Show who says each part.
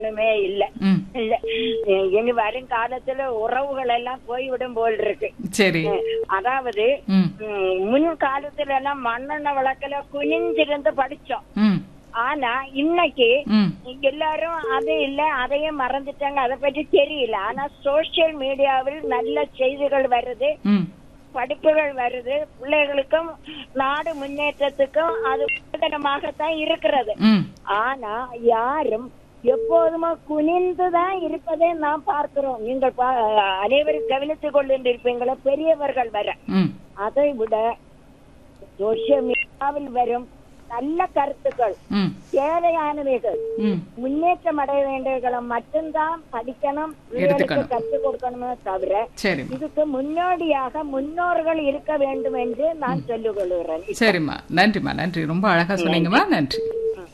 Speaker 1: ஒண்ணுமே இல்ல
Speaker 2: ம்
Speaker 1: இல்ல இனி வரும் காலத்துல உறவுகள் எல்லாம் போய்விடும் போல் இருக்கு
Speaker 2: சரி
Speaker 1: அதாவது
Speaker 2: ம்
Speaker 1: ம், முன் காலத்துல எல்லாம் மண்ணெண்ணெய் விளக்குல குனிஞ்சிருந்து படிச்சோம்
Speaker 2: ம்
Speaker 1: ஆனா இன்னைக்கு
Speaker 2: ம்
Speaker 1: எல்லாரும் அது இல்ல அதையும் மறந்துட்டாங்க அதை பற்றி தெரியல ஆனா சோசியல் மீடியாவில் நல்ல செய்திகள் வருது
Speaker 2: ம்
Speaker 1: படிப்புகள் வருது பிள்ளைகளுக்கும் நாடு முன்னேற்றத்துக்கும் அது பிரயோஜனமாகத்தான் இருக்கிறது
Speaker 2: ம்
Speaker 1: ஆனா யாரும் எப்போதுமே குனிந்துதான் இருப்பதை நாம் பார்க்கிறோம் நீங்கள் பா- அனைவரும் கவனித்துக் கொண்டிருப்பீங்களா பெரியவர்கள் வர
Speaker 2: ம்
Speaker 1: அதை விட சோசியல் மீடியாவில் வரும் நல்ல கருத்துக்கள்
Speaker 2: ம்
Speaker 1: தேவையானவைகள்
Speaker 2: ம்
Speaker 1: முன்னேற்றம் அடைய வேண்டியவர்களை மட்டும்தான் படிக்கணும் பிள்ளைகளுக்கு
Speaker 2: எடுத்துக்கணும்.
Speaker 1: கற்றுக் கொடுக்கணுமே தவிர
Speaker 2: சரிம்மா
Speaker 1: இதுக்கு முன்னோடியாக முன்னோர்கள் இருக்க வேண்டும் என்று நான் சொல்லிக் கொள்கிறேன்
Speaker 2: சரிம்மா நன்றிம்மா நன்றி ரொம்ப அழகா சொன்னீங்கம்மா நன்றி
Speaker 1: ம்.